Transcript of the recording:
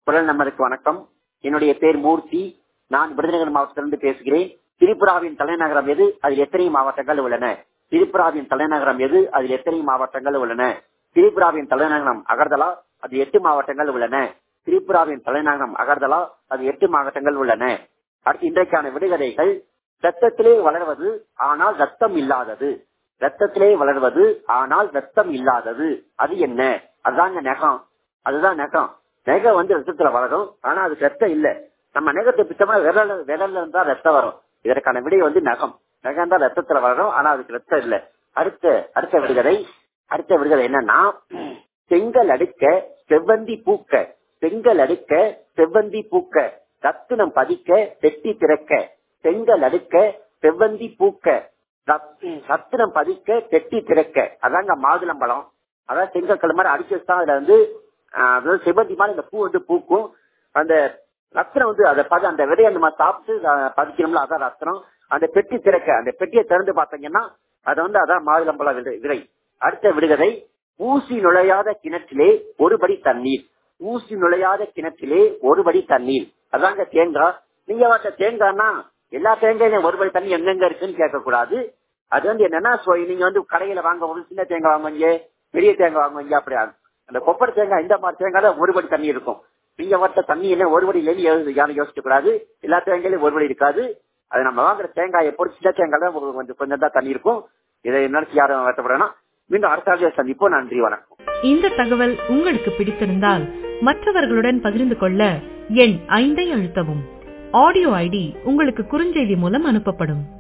குரல் நம்பருக்கு வணக்கம் என்னுடைய பேர் மூர்த்தி நான் விருதுநகர் மாவட்டத்திலிருந்து பேசுகிறேன் திரிபுராவின் தலைநகரம் எது அதில் எத்தனை மாவட்டங்கள் உள்ளன திரிபுராவின் தலைநகரம் எது அதில் எத்தனை மாவட்டங்கள் உள்ளன திரிபுராவின் தலைநகரம் அகர்தலா அது எட்டு மாவட்டங்கள் உள்ளன திரிபுராவின் தலைநகரம் அகர்தலா அது எட்டு மாவட்டங்கள் உள்ளன அடுத்து இன்றைக்கான விடுகதைகள் ரத்தத்திலே வளர்வது ஆனால் ரத்தம் இல்லாதது ரத்தத்திலே வளர்வது ஆனால் ரத்தம் இல்லாதது அது என்ன அதுதாங்க நெகம் அதுதான் நெகம் நெகம் வந்து ரத்தத்துல வளரும் ஆனா அது ரத்தம் இல்ல நம்ம நெகத்தை பிச்சமா விரல் விரல்ல இருந்தா ரத்தம் வரும் இதற்கான விடை வந்து நகம் நகம் தான் ரத்தத்துல வளரும் ஆனா அதுக்கு ரத்தம் இல்ல அடுத்த அடுத்த விடுகதை அடுத்த விடுகதை என்னன்னா செங்கல் அடுக்க செவ்வந்தி பூக்க செங்கல் அடுக்க செவ்வந்தி பூக்க ரத்தினம் பதிக்க வெட்டி திறக்க செங்கல் அடுக்க செவ்வந்தி பூக்க ரத்தினம் பதிக்க வெட்டி திறக்க அதாங்க மாதுளம்பழம் அதான் செங்கல் மாதிரி அடிச்சு வச்சா அதுல வந்து அதாவது செவ்வந்தி மாதிரி இந்த பூ வந்து பூக்கும் அந்த ரத்தனம் வந்து அதை பதி அந்த விதையை நம்ம சாப்பிட்டு பதிக்கணும்ல அதான் ரத்தனம் அந்த பெட்டி திறக்க அந்த பெட்டியை திறந்து பார்த்தீங்கன்னா அது வந்து அதான் மாதுளம்பழ விதை அடுத்த விடுகதை ஊசி நுழையாத கிணற்றிலே ஒருபடி தண்ணீர் ஊசி நுழையாத கிணற்றிலே ஒருபடி தண்ணீர் அதாங்க தேங்காய் நீங்க வாட்ட தேங்காய்னா எல்லா தேங்காயும் ஒருபடி தண்ணி எங்கெங்க இருக்குன்னு கேட்க கூடாது அது வந்து என்னன்னா நீங்க வந்து கடையில வாங்க ஒரு சின்ன தேங்காய் வாங்குவீங்க பெரிய தேங்காய் வாங்குவீங்க அப்படி அந்த கொப்பரை தேங்காய் இந்த மாதிரி தேங்காய் தான் ஒருபடி தண்ணி இருக்கும் நீங்க வட்ட தண்ணி என்ன ஒருபடி இல்லைன்னு யாரும் யோசிக்க கூடாது எல்லா தேங்காயிலும் ஒருபடி இருக்காது அது நம்ம வாங்குற தேங்காயை பொறுத்து சின்ன தேங்காய் தான் கொஞ்சம் கொஞ்சம் தான் தண்ணி இருக்கும் இதை நினைச்சு யாரும் வருத்தப்படணும் மீண்டும் அடுத்த சந்திப்போம் நன்றி வணக்கம் இந்த தகவல் உங்களுக்கு பிடித்திருந்தால் மற்றவர்களுடன் பகிர்ந்து கொள்ள எண் ஐந்தை அழுத்தவும் ஆடியோ ஐடி உங்களுக்கு குறுஞ்செய்தி மூலம் அனுப்பப்படும்